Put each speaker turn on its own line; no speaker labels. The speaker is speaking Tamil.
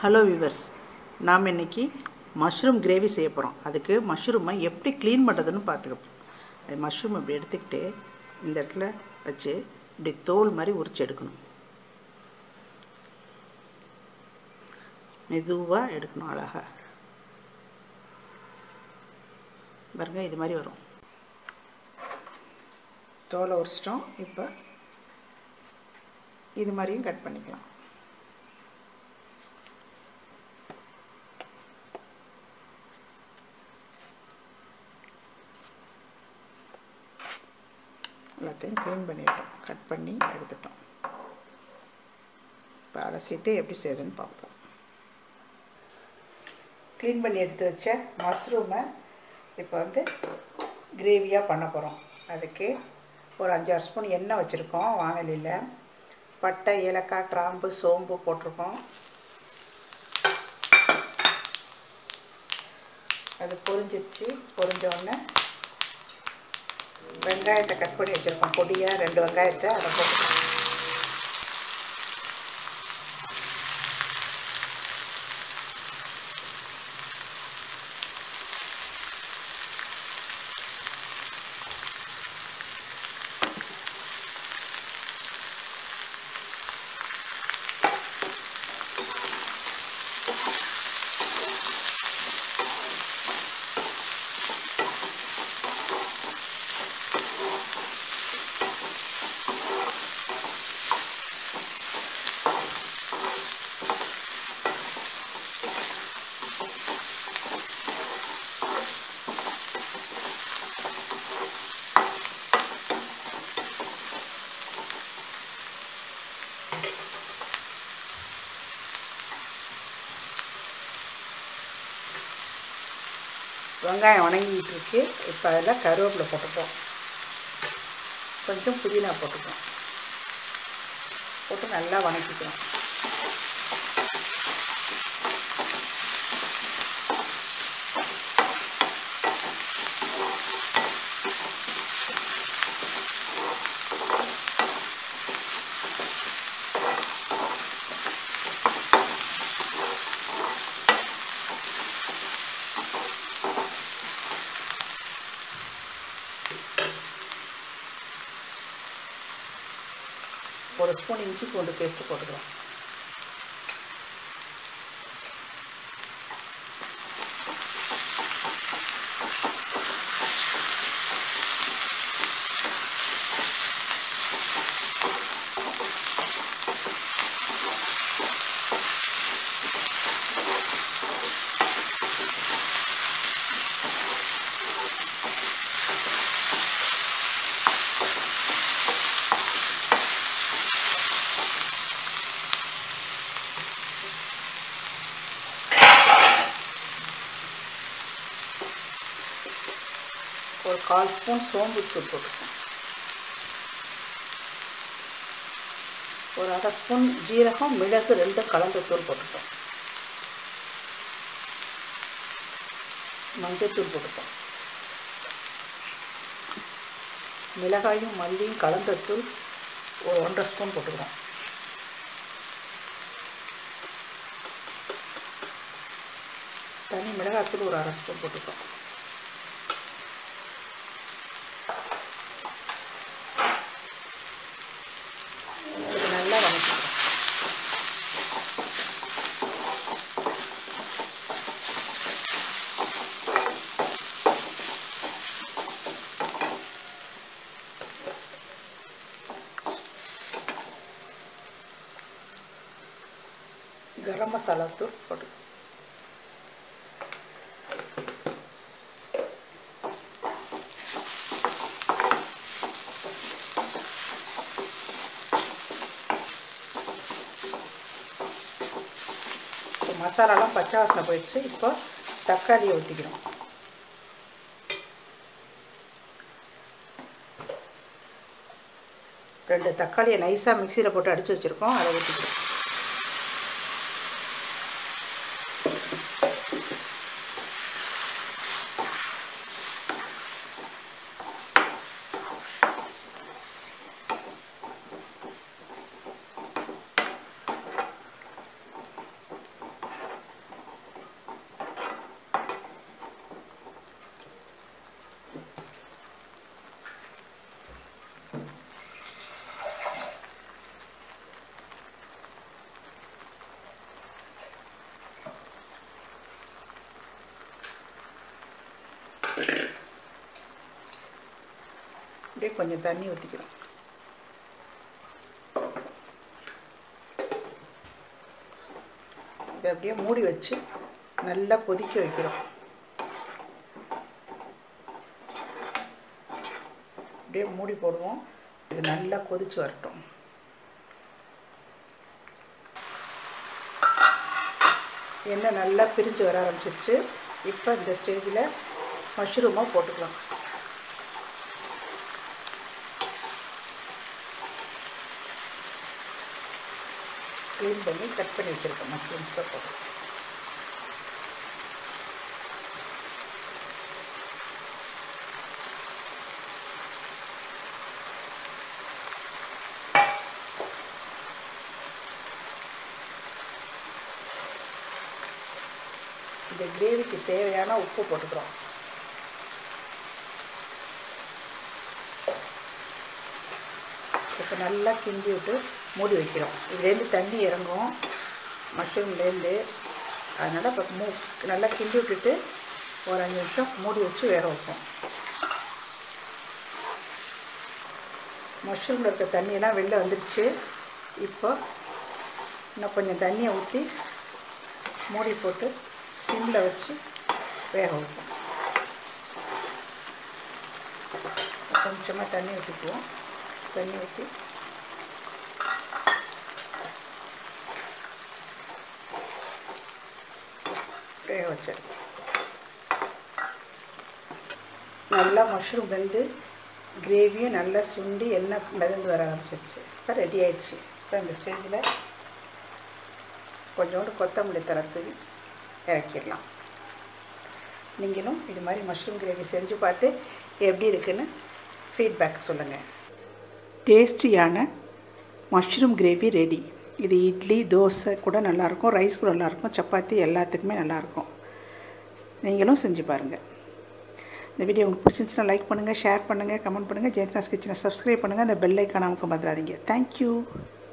ஹலோ விவர்ஸ் நாம் இன்னைக்கு மஷ்ரூம் கிரேவி செய்ய போகிறோம் அதுக்கு மஷ்ரூமை எப்படி க்ளீன் பண்ணுறதுன்னு பார்த்துக்கப்போம் அது மஷ்ரூம் இப்படி எடுத்துக்கிட்டு இந்த இடத்துல வச்சு இப்படி தோல் மாதிரி உரிச்சு எடுக்கணும் மெதுவாக எடுக்கணும் அழகாக பாருங்க இது மாதிரி வரும் தோலை உரிச்சிட்டோம் இப்போ இது மாதிரியும் கட் பண்ணிக்கலாம் எல்லாத்தையும் க்ளீன் பண்ணிட்டோம் கட் பண்ணி எடுத்துட்டோம் இப்போ அலசிட்டு எப்படி செய்யுதுன்னு பார்ப்போம் க்ளீன் பண்ணி எடுத்து வச்ச மஷ்ரூமை இப்போ வந்து கிரேவியாக பண்ண போகிறோம் அதுக்கு ஒரு அஞ்சாறு ஸ்பூன் எண்ணெய் வச்சுருக்கோம் வானலியில் பட்டை ஏலக்காய் கிராம்பு சோம்பு போட்டிருக்கோம் அது பொரிஞ்சிச்சு பொரிஞ்ச உடனே வெங்காயத்தை கட் பண்ணி வச்சுருக்கோம் பொடியாக ரெண்டு வெங்காயத்தை அதை போட்டுக்கோம் வெங்காயம் வணங்கிட்டு இருக்கு இப்போ அதில் கருவேப்பிலை போட்டுப்போம் கொஞ்சம் புதினா போட்டுப்போம் போட்டு நல்லா வணக்கிக்கணும் ஒரு ஸ்பூன் இஞ்சி பூண்டு பேஸ்ட்டு போட்டுக்கலாம் ஒரு கால் ஸ்பூன் சோம்பு தூள் போட்டுக்கோம் ஒரு அரை ஸ்பூன் ஜீரகம் மிளகு ரெண்டும் கலந்து தூள் போட்டுப்போம் மஞ்சள் தூள் போட்டுப்போம் மிளகாயும் மல்லியும் கலந்த தூள் ஒரு ஒன்றரை ஸ்பூன் போட்டுக்கிறோம் தனி மிளகாத்தூள் ஒரு அரை ஸ்பூன் போட்டுப்போம் இது நல்லா வதக்கிக்கிறோம் கரம் மசாலா தூள் போட்டு இப்போ மசாலாலாம் பச்சை வாசனை போயிடுச்சு இப்போ தக்காளியை ஊற்றிக்கிறோம் ரெண்டு தக்காளியை நைஸாக மிக்சியில் போட்டு அடித்து வச்சுருக்கோம் அதை ஊற்றிக்கிறோம் அப்படியே கொஞ்சம் தண்ணி ஊற்றிக்கிறோம் இதை அப்படியே மூடி வச்சு நல்லா கொதிக்க வைக்கிறோம் அப்படியே மூடி போடுவோம் இது நல்லா கொதிச்சு வரட்டும் எண்ணெய் நல்லா பிரிஞ்சு வர ஆரம்பிச்சிருச்சு இப்போ இந்த ஸ்டேஜில் மஷ்ரூமாக போட்டுக்கலாம் க்ளீன் பண்ணி கட் பண்ணி வச்சுருக்கோம் மஷ்ரூம்ஸை போட்டு இந்த கிரேவிக்கு தேவையான உப்பு போட்டுக்கிறோம் இப்போ நல்லா கிண்டி விட்டு மூடி வைக்கிறோம் இதுலேருந்து தண்ணி இறங்கும் மஷ்ரூம்லேருந்து அதனால் இப்போ மூ நல்லா கிண்டி விட்டுட்டு ஒரு அஞ்சு நிமிஷம் மூடி வச்சு வேக வைப்போம் மஷ்ரூமில் இருக்க தண்ணியெல்லாம் வெளில வந்துடுச்சு இப்போ இன்னும் கொஞ்சம் தண்ணியை ஊற்றி மூடி போட்டு சிம்மில் வச்சு வேக வைப்போம் கொஞ்சமாக தண்ணி ஊற்றிக்குவோம் தண்ணி ஊற்றி வேக வச்சேன் நல்லா மஷ்ரூம் வெந்து கிரேவியும் நல்லா சுண்டி எண்ணெய் மிதந்து வர ஆரம்பிச்சிருச்சு இப்போ ரெடி ஆயிடுச்சு இப்போ இந்த ஸ்டேஜில் கொஞ்சோண்டு கொத்தமல்லி தரத்து இறக்கிடலாம் நீங்களும் இது மாதிரி மஷ்ரூம் கிரேவி செஞ்சு பார்த்து எப்படி இருக்குன்னு ஃபீட்பேக் சொல்லுங்கள் டேஸ்டியான மஷ்ரூம் கிரேவி ரெடி இது இட்லி தோசை கூட நல்லாயிருக்கும் ரைஸ் கூட நல்லாயிருக்கும் சப்பாத்தி எல்லாத்துக்குமே நல்லாயிருக்கும் நீங்களும் செஞ்சு பாருங்கள் இந்த வீடியோ உங்களுக்கு பிடிச்சிருந்துச்சுன்னா லைக் பண்ணுங்கள் ஷேர் பண்ணுங்கள் கமெண்ட் பண்ணுங்கள் ஜெயத்ராஸ் கிச்சனை சப்ஸ்கிரைப் பண்ணுங்கள் அந்த பெல் ஐக்கான அமுக்க மறந்துடாதீங்க தேங்க்யூ